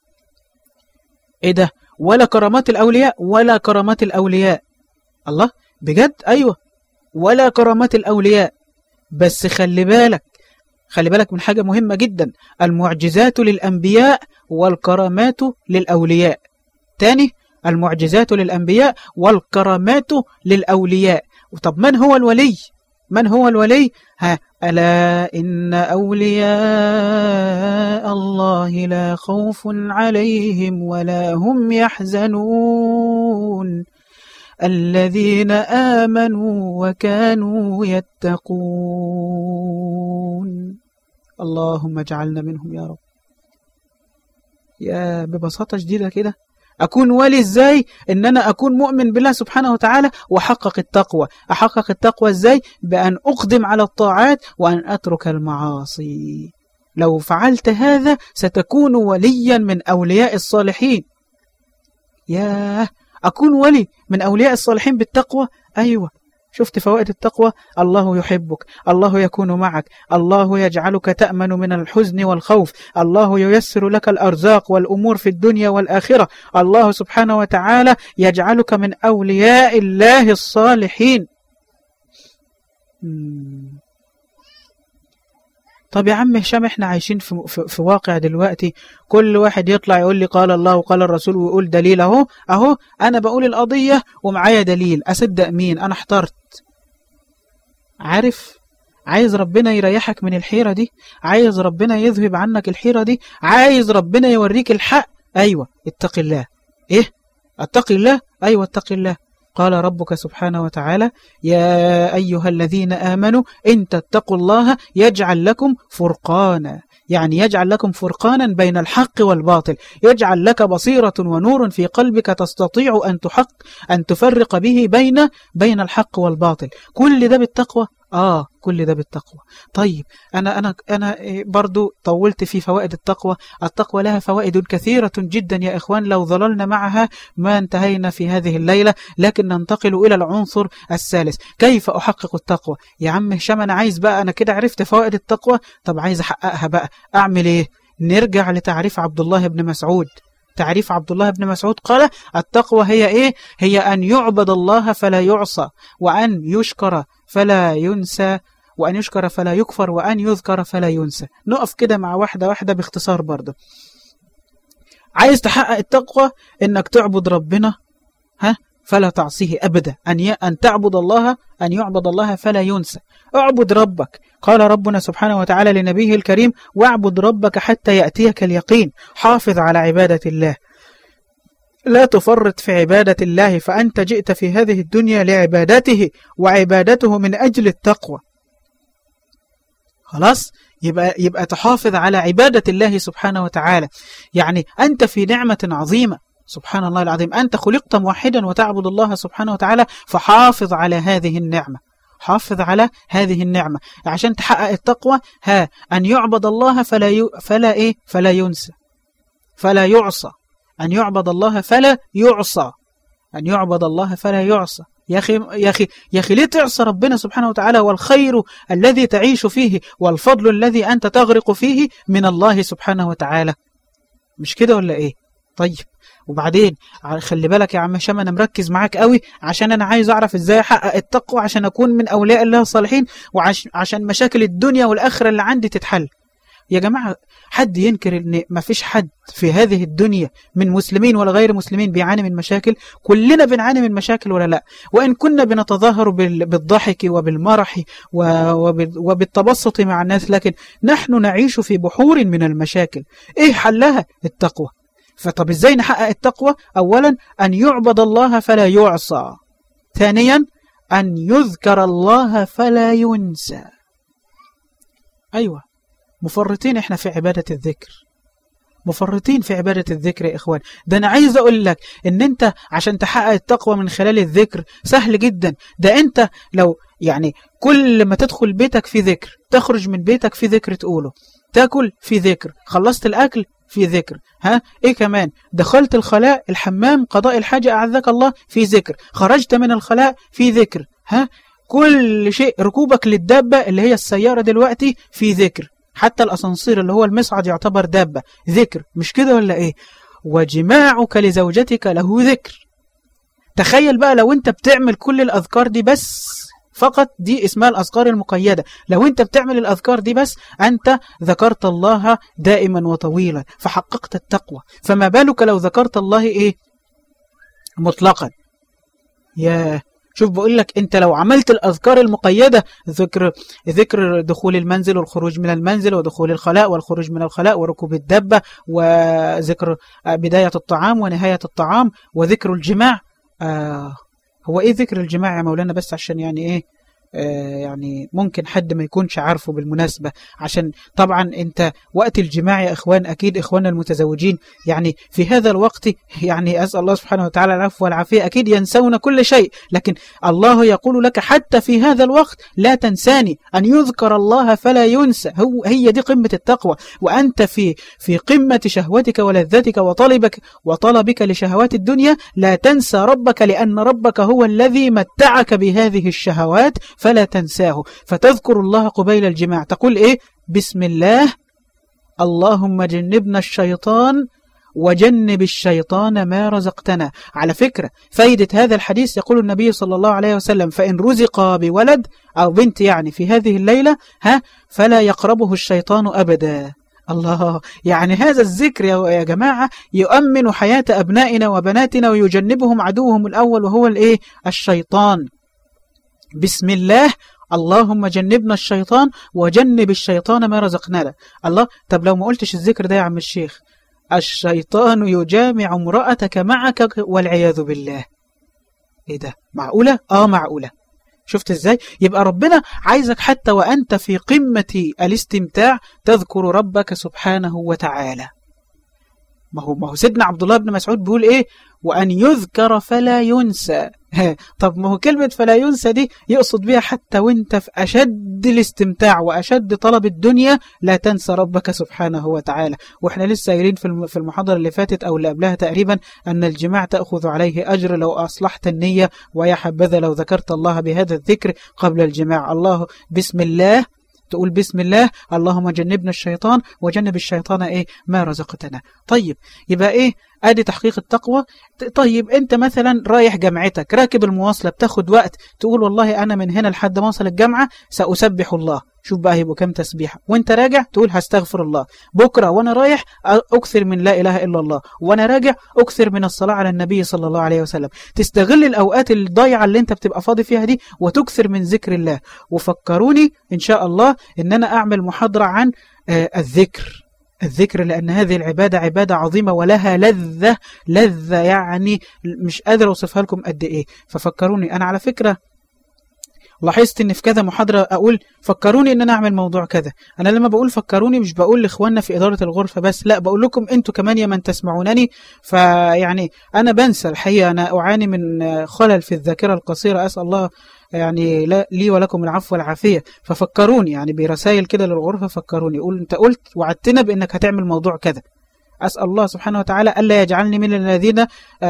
ايه ده ولا كرامات الاولياء ولا كرامات الاولياء الله بجد ايوه ولا كرامات الاولياء بس خلي بالك خلي بالك من حاجة مهمة جدا المعجزات للأنبياء والكرامات للأولياء تاني المعجزات للأنبياء والكرامات للأولياء طب من هو الولي من هو الولي ها ألا إن أولياء الله لا خوف عليهم ولا هم يحزنون الذين آمنوا وكانوا يتقون اللهم اجعلنا منهم يا رب يا ببساطة شديدة كده أكون ولي إزاي إن أنا أكون مؤمن بالله سبحانه وتعالى وحقق التقوى أحقق التقوى إزاي بأن أقدم على الطاعات وأن أترك المعاصي لو فعلت هذا ستكون وليا من أولياء الصالحين ياه أكون ولي من أولياء الصالحين بالتقوى أيوة شفت فوائد التقوى الله يحبك الله يكون معك الله يجعلك تأمن من الحزن والخوف الله ييسر لك الأرزاق والأمور في الدنيا والآخرة الله سبحانه وتعالى يجعلك من أولياء الله الصالحين طب يا عم هشام احنا عايشين في, في, في واقع دلوقتي كل واحد يطلع يقول لي قال الله وقال الرسول ويقول دليل اهو اهو انا بقول القضية ومعايا دليل اصدق مين انا احترت عارف عايز ربنا يريحك من الحيرة دي عايز ربنا يذهب عنك الحيرة دي عايز ربنا يوريك الحق ايوه اتق الله ايه اتق الله ايوه اتق الله قال ربك سبحانه وتعالى يا أيها الذين آمنوا إن تتقوا الله يجعل لكم فرقانا يعني يجعل لكم فرقانا بين الحق والباطل يجعل لك بصيرة ونور في قلبك تستطيع أن تحق أن تفرق به بين بين الحق والباطل كل ده بالتقوى آه كل ده بالتقوى طيب أنا أنا أنا برضو طولت في فوائد التقوى التقوى لها فوائد كثيرة جدا يا إخوان لو ظللنا معها ما انتهينا في هذه الليلة لكن ننتقل إلى العنصر الثالث كيف أحقق التقوى يا عم هشام أنا عايز بقى أنا كده عرفت فوائد التقوى طب عايز أحققها بقى أعمل إيه نرجع لتعريف عبد الله بن مسعود تعريف عبد الله بن مسعود قال التقوى هي إيه هي أن يعبد الله فلا يعصى وأن يشكر فلا ينسى وأن يشكر فلا يكفر وأن يذكر فلا ينسى نقف كده مع واحدة واحدة باختصار برضه عايز تحقق التقوى انك تعبد ربنا ها فلا تعصيه أبدا أن, ي... أن تعبد الله أن يعبد الله فلا ينسى اعبد ربك قال ربنا سبحانه وتعالى لنبيه الكريم واعبد ربك حتى يأتيك اليقين حافظ على عبادة الله لا تفرط في عبادة الله فأنت جئت في هذه الدنيا لعبادته وعبادته من أجل التقوى خلاص يبقى, يبقى تحافظ على عبادة الله سبحانه وتعالى يعني أنت في نعمة عظيمة سبحان الله العظيم أنت خلقت موحدا وتعبد الله سبحانه وتعالى فحافظ على هذه النعمة حافظ على هذه النعمة عشان تحقق التقوى ها أن يعبد الله فلا, ي... فلا, إيه؟ فلا ينسى فلا يعصى أن يعبد الله فلا يعصى أن يعبد الله فلا يعصى يا أخي, يا أخي, يا أخي ليه تعصى ربنا سبحانه وتعالى والخير الذي تعيش فيه والفضل الذي أنت تغرق فيه من الله سبحانه وتعالى مش كده ولا إيه طيب وبعدين خلي بالك يا عم هشام انا مركز معاك قوي عشان انا عايز اعرف ازاي احقق التقوى عشان اكون من اولياء الله الصالحين وعشان مشاكل الدنيا والاخره اللي عندي تتحل يا جماعة حد ينكر ان ما فيش حد في هذه الدنيا من مسلمين ولا غير مسلمين بيعاني من مشاكل كلنا بنعاني من مشاكل ولا لا وإن كنا بنتظاهر بالضحك وبالمرح وبالتبسط مع الناس لكن نحن نعيش في بحور من المشاكل إيه حلها التقوى فطب إزاي نحقق التقوى أولا أن يعبد الله فلا يعصى ثانيا أن يذكر الله فلا ينسى أيوة مفرطين احنا في عبادة الذكر مفرطين في عبادة الذكر يا إخوان ده أنا عايز أقول لك إن أنت عشان تحقق التقوى من خلال الذكر سهل جدا ده أنت لو يعني كل ما تدخل بيتك في ذكر تخرج من بيتك في ذكر تقوله تاكل في ذكر خلصت الأكل في ذكر ها ايه كمان دخلت الخلاء الحمام قضاء الحاجة أعذك الله في ذكر خرجت من الخلاء في ذكر ها كل شيء ركوبك للدابة اللي هي السيارة دلوقتي في ذكر حتى الأسانسير اللي هو المصعد يعتبر دابة ذكر مش كده ولا إيه وجماعك لزوجتك له ذكر تخيل بقى لو انت بتعمل كل الأذكار دي بس فقط دي اسمها الأذكار المقيدة لو انت بتعمل الأذكار دي بس أنت ذكرت الله دائما وطويلا فحققت التقوى فما بالك لو ذكرت الله إيه مطلقا يا شوف بقول لك انت لو عملت الاذكار المقيده ذكر ذكر دخول المنزل والخروج من المنزل ودخول الخلاء والخروج من الخلاء وركوب الدبه وذكر بدايه الطعام ونهايه الطعام وذكر الجماع آه هو ايه ذكر الجماع يا مولانا بس عشان يعني ايه يعني ممكن حد ما يكونش عارفه بالمناسبة عشان طبعا انت وقت الجماع يا اخوان اكيد اخواننا المتزوجين يعني في هذا الوقت يعني اسأل الله سبحانه وتعالى العفو والعافية اكيد ينسون كل شيء لكن الله يقول لك حتى في هذا الوقت لا تنساني ان يذكر الله فلا ينسى هو هي دي قمة التقوى وانت في في قمة شهوتك ولذتك وطلبك وطلبك لشهوات الدنيا لا تنسى ربك لأن ربك هو الذي متعك بهذه الشهوات فلا تنساه فتذكر الله قبيل الجماع تقول إيه بسم الله اللهم جنبنا الشيطان وجنب الشيطان ما رزقتنا على فكرة فايدة هذا الحديث يقول النبي صلى الله عليه وسلم فإن رزق بولد أو بنت يعني في هذه الليلة ها فلا يقربه الشيطان أبدا الله يعني هذا الذكر يا جماعة يؤمن حياة أبنائنا وبناتنا ويجنبهم عدوهم الأول وهو الإيه الشيطان بسم الله اللهم جنبنا الشيطان وجنب الشيطان ما رزقنا له الله طب لو ما قلتش الذكر ده يا عم الشيخ الشيطان يجامع امرأتك معك والعياذ بالله ايه ده معقولة اه معقولة شفت ازاي يبقى ربنا عايزك حتى وانت في قمة الاستمتاع تذكر ربك سبحانه وتعالى ما هو ما هو سيدنا عبد الله بن مسعود بيقول ايه وان يذكر فلا ينسى طب ما هو كلمة فلا ينسى دي يقصد بها حتى وانت في أشد الاستمتاع وأشد طلب الدنيا لا تنسى ربك سبحانه وتعالى واحنا لسه قايلين في المحاضرة اللي فاتت أو اللي قبلها تقريبا أن الجماع تأخذ عليه أجر لو أصلحت النية ويا حبذا لو ذكرت الله بهذا الذكر قبل الجماع الله بسم الله تقول بسم الله اللهم جنبنا الشيطان وجنب الشيطان ايه ما رزقتنا طيب يبقى ايه ادي تحقيق التقوى طيب انت مثلا رايح جامعتك راكب المواصلة بتاخد وقت تقول والله انا من هنا لحد ما اوصل الجامعة سأسبح الله شوف بقى هيبقوا كام تسبيحة وانت راجع تقول هستغفر الله بكرة وانا رايح اكثر من لا اله الا الله وانا راجع اكثر من الصلاة على النبي صلى الله عليه وسلم تستغل الاوقات الضايعة اللي انت بتبقى فاضي فيها دي وتكثر من ذكر الله وفكروني ان شاء الله ان انا اعمل محاضرة عن آه الذكر الذكر لأن هذه العبادة عبادة عظيمة ولها لذة لذة يعني مش قادر أوصفها لكم قد إيه ففكروني أنا على فكرة لاحظت ان في كذا محاضرة اقول فكروني ان انا اعمل موضوع كذا انا لما بقول فكروني مش بقول لاخواننا في ادارة الغرفة بس لا بقول لكم انتوا كمان يا من تسمعونني فيعني انا بنسى الحقيقة انا اعاني من خلل في الذاكرة القصيرة اسأل الله يعني لا لي ولكم العفو والعافية ففكروني يعني برسائل كده للغرفة فكروني قول انت قلت وعدتنا بانك هتعمل موضوع كذا أسأل الله سبحانه وتعالى ألا يجعلني من الذين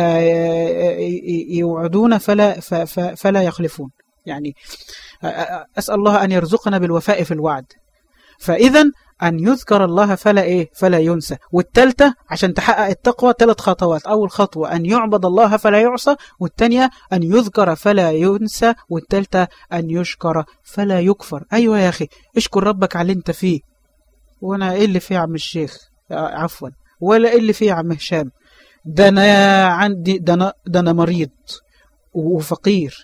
يوعدون فلا, فلا يخلفون يعني أسأل الله أن يرزقنا بالوفاء في الوعد فإذا أن يذكر الله فلا إيه فلا ينسى والتالتة عشان تحقق التقوى ثلاث خطوات أول خطوة أن يعبد الله فلا يعصى والتانية أن يذكر فلا ينسى والتالتة أن يشكر فلا يكفر أيوة يا أخي اشكر ربك على اللي انت فيه وانا ايه اللي فيه يا عم الشيخ عفوا ولا ايه اللي فيه يا عم هشام ده انا عندي ده انا ده انا مريض وفقير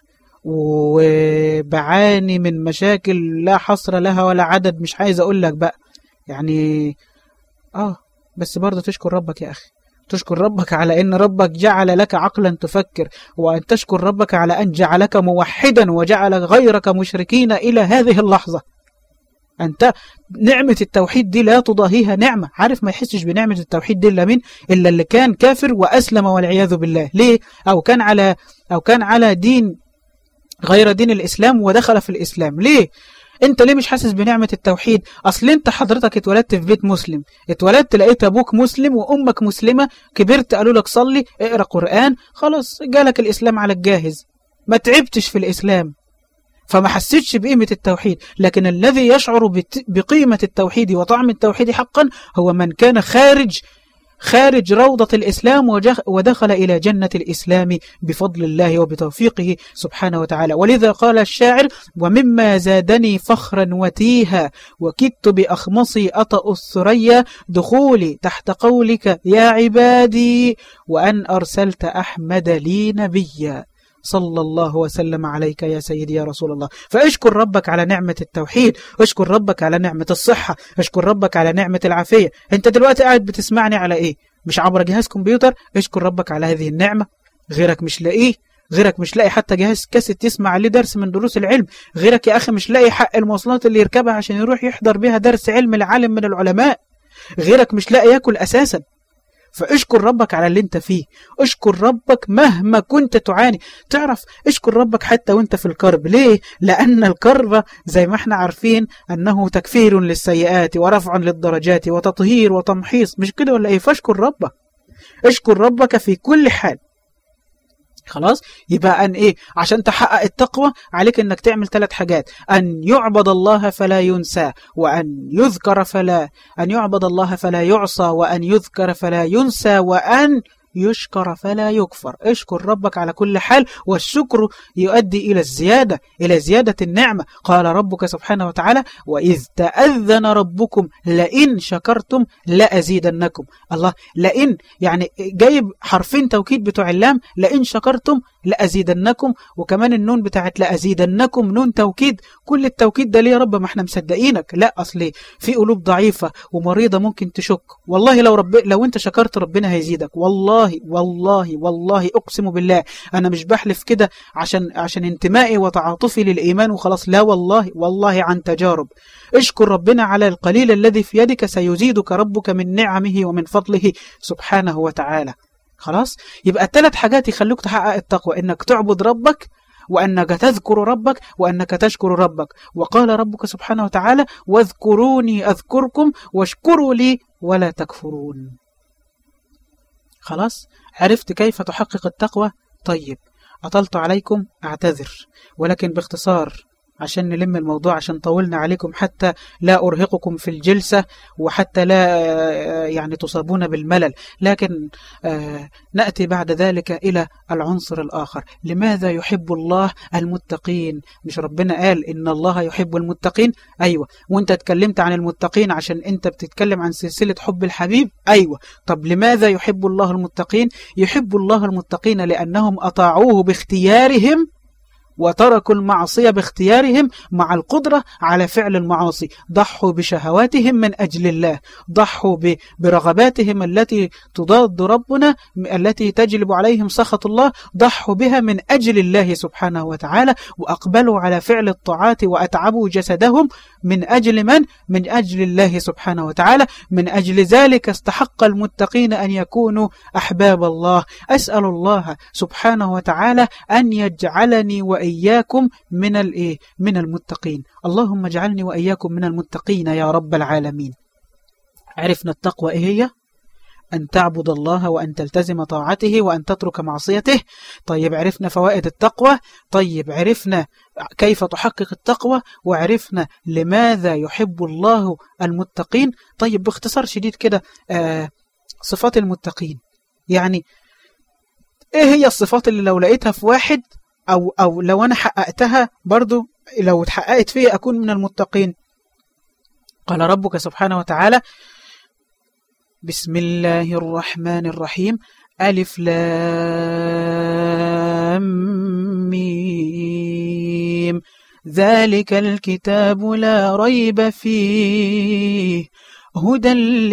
وبعاني من مشاكل لا حصر لها ولا عدد مش عايز اقول لك بقى يعني اه بس برضه تشكر ربك يا اخي تشكر ربك على ان ربك جعل لك عقلا تفكر وان تشكر ربك على ان جعلك موحدا وجعل غيرك مشركين الى هذه اللحظة أنت نعمة التوحيد دي لا تضاهيها نعمة عارف ما يحسش بنعمة التوحيد دي إلا مين إلا اللي كان كافر وأسلم والعياذ بالله ليه أو كان على أو كان على دين غير دين الإسلام ودخل في الإسلام ليه انت ليه مش حاسس بنعمة التوحيد اصل انت حضرتك اتولدت في بيت مسلم اتولدت لقيت ابوك مسلم وامك مسلمة كبرت قالوا لك صلي اقرأ قرآن خلاص جالك الاسلام على الجاهز ما تعبتش في الاسلام فما حسيتش بقيمة التوحيد لكن الذي يشعر بقيمة التوحيد وطعم التوحيد حقا هو من كان خارج خارج روضة الإسلام ودخل إلى جنة الإسلام بفضل الله وبتوفيقه سبحانه وتعالى ولذا قال الشاعر ومما زادني فخرا وتيها وكدت بأخمصي أطأ الثريا دخولي تحت قولك يا عبادي وأن أرسلت أحمد لي نبيا صلى الله وسلم عليك يا سيدي يا رسول الله فاشكر ربك على نعمة التوحيد اشكر ربك على نعمة الصحة اشكر ربك على نعمة العافية انت دلوقتي قاعد بتسمعني على ايه مش عبر جهاز كمبيوتر اشكر ربك على هذه النعمة غيرك مش لاقيه غيرك مش لاقي حتى جهاز كاسيت يسمع عليه درس من دروس العلم غيرك يا أخي مش لاقي حق المواصلات اللي يركبها عشان يروح يحضر بها درس علم لعالم من العلماء غيرك مش لاقي ياكل أساسا فاشكر ربك على اللي انت فيه اشكر ربك مهما كنت تعاني تعرف اشكر ربك حتى وانت في الكرب ليه؟ لأن الكرب زي ما احنا عارفين أنه تكفير للسيئات ورفع للدرجات وتطهير وتمحيص مش كده ولا ايه فاشكر ربك اشكر ربك في كل حال خلاص يبقى أن إيه عشان تحقق التقوى عليك أنك تعمل ثلاث حاجات أن يعبد الله فلا ينسى وأن يذكر فلا أن يعبد الله فلا يعصى وأن يذكر فلا ينسى وأن يشكر فلا يكفر اشكر ربك على كل حال والشكر يؤدي إلى الزيادة إلى زيادة النعمة قال ربك سبحانه وتعالى وإذ تأذن ربكم لئن شكرتم لأزيدنكم الله لئن يعني جايب حرفين توكيد بتوع اللام لئن شكرتم لأزيدنكم وكمان النون بتاعت لأزيدنكم نون توكيد كل التوكيد ده ليه يا رب ما احنا مصدقينك لا أصلي في قلوب ضعيفة ومريضة ممكن تشك والله لو رب لو انت شكرت ربنا هيزيدك والله والله والله أقسم بالله أنا مش بحلف كده عشان عشان انتمائي وتعاطفي للإيمان وخلاص لا والله والله عن تجارب اشكر ربنا على القليل الذي في يدك سيزيدك ربك من نعمه ومن فضله سبحانه وتعالى خلاص يبقى الثلاث حاجات يخلوك تحقق التقوى انك تعبد ربك وأنك تذكر ربك وأنك تشكر ربك وقال ربك سبحانه وتعالى واذكروني أذكركم واشكروا لي ولا تكفرون خلاص عرفت كيف تحقق التقوى طيب أطلت عليكم أعتذر ولكن باختصار عشان نلم الموضوع عشان طولنا عليكم حتى لا أرهقكم في الجلسة وحتى لا يعني تصابون بالملل لكن نأتي بعد ذلك إلى العنصر الآخر لماذا يحب الله المتقين مش ربنا قال إن الله يحب المتقين أيوة وانت اتكلمت عن المتقين عشان انت بتتكلم عن سلسلة حب الحبيب أيوة طب لماذا يحب الله المتقين يحب الله المتقين لأنهم أطاعوه باختيارهم وتركوا المعصية باختيارهم مع القدرة على فعل المعاصي ضحوا بشهواتهم من أجل الله ضحوا برغباتهم التي تضاد ربنا التي تجلب عليهم سخط الله ضحوا بها من أجل الله سبحانه وتعالى وأقبلوا على فعل الطاعات وأتعبوا جسدهم من أجل من؟ من أجل الله سبحانه وتعالى من أجل ذلك استحق المتقين أن يكونوا أحباب الله أسأل الله سبحانه وتعالى أن يجعلني وإياكم من الإيه؟ من المتقين اللهم اجعلني وإياكم من المتقين يا رب العالمين عرفنا التقوى إيه هي؟ أن تعبد الله وأن تلتزم طاعته وأن تترك معصيته طيب عرفنا فوائد التقوى طيب عرفنا كيف تحقق التقوى وعرفنا لماذا يحب الله المتقين طيب باختصار شديد كده آه صفات المتقين يعني ايه هي الصفات اللي لو لقيتها في واحد أو, أو لو أنا حققتها برضو لو اتحققت فيه أكون من المتقين قال ربك سبحانه وتعالى بسم الله الرحمن الرحيم ألف لام ميم ذلك الكتاب لا ريب فيه هدى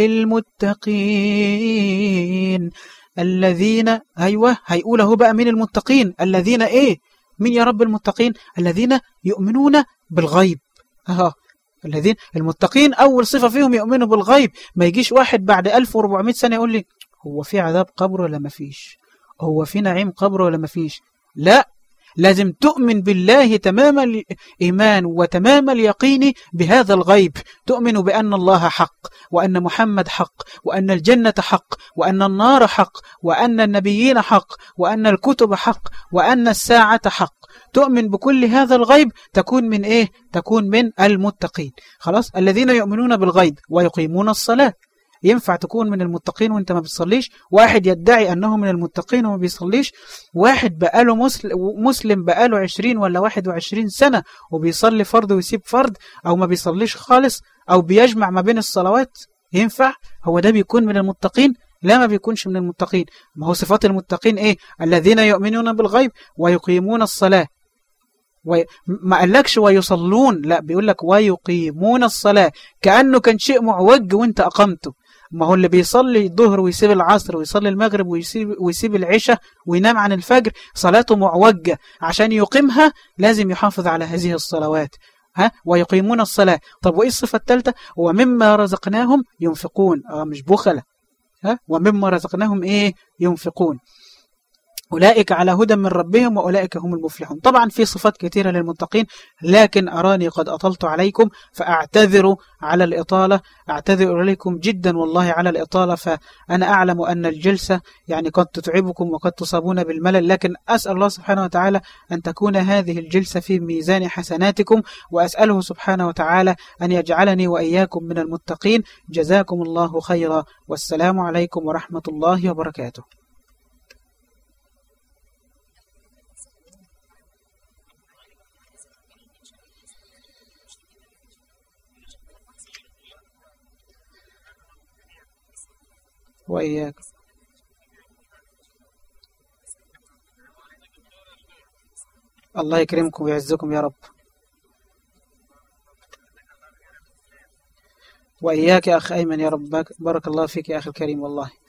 للمتقين الذين أيوة هيقوله بقى من المتقين الذين إيه من يا رب المتقين الذين يؤمنون بالغيب أها الذين المتقين أول صفة فيهم يؤمنوا بالغيب ما يجيش واحد بعد 1400 سنة يقول لي هو في عذاب قبر ولا ما فيش هو في نعيم قبر ولا ما فيش لا لازم تؤمن بالله تمام الإيمان وتمام اليقين بهذا الغيب تؤمن بأن الله حق وأن محمد حق وأن الجنة حق وأن النار حق وأن النبيين حق وأن الكتب حق وأن الساعة حق تؤمن بكل هذا الغيب تكون من إيه؟ تكون من المتقين خلاص الذين يؤمنون بالغيب ويقيمون الصلاة ينفع تكون من المتقين وانت ما بتصليش واحد يدعي أنه من المتقين وما بيصليش واحد بقاله مسلم, مسلم بقاله 20 ولا 21 سنة وبيصلي فرض ويسيب فرض أو ما بيصليش خالص أو بيجمع ما بين الصلوات ينفع هو ده بيكون من المتقين لا ما بيكونش من المتقين ما هو صفات المتقين ايه الذين يؤمنون بالغيب ويقيمون الصلاة وي... ما قالكش ويصلون لا بيقول لك ويقيمون الصلاة كأنه كان شيء معوج وانت أقمته ما هو اللي بيصلي الظهر ويسيب العصر ويصلي المغرب ويسيب, ويسيب العشاء وينام عن الفجر صلاته معوجة عشان يقيمها لازم يحافظ على هذه الصلوات ها ويقيمون الصلاة طب وإيه الصفة الثالثة ومما رزقناهم ينفقون آه مش بخلة ها ومما رزقناهم إيه ينفقون أولئك على هدى من ربهم وأولئك هم المفلحون طبعا في صفات كثيرة للمتقين لكن أراني قد أطلت عليكم فأعتذر على الإطالة أعتذر إليكم جدا والله على الإطالة فأنا أعلم أن الجلسة يعني قد تتعبكم وقد تصابون بالملل لكن أسأل الله سبحانه وتعالى أن تكون هذه الجلسة في ميزان حسناتكم وأسأله سبحانه وتعالى أن يجعلني وإياكم من المتقين جزاكم الله خيرا والسلام عليكم ورحمة الله وبركاته وإياك الله يكرمكم ويعزكم يا رب وإياك يا أخ أيمن يا رب بارك الله فيك يا أخي الكريم والله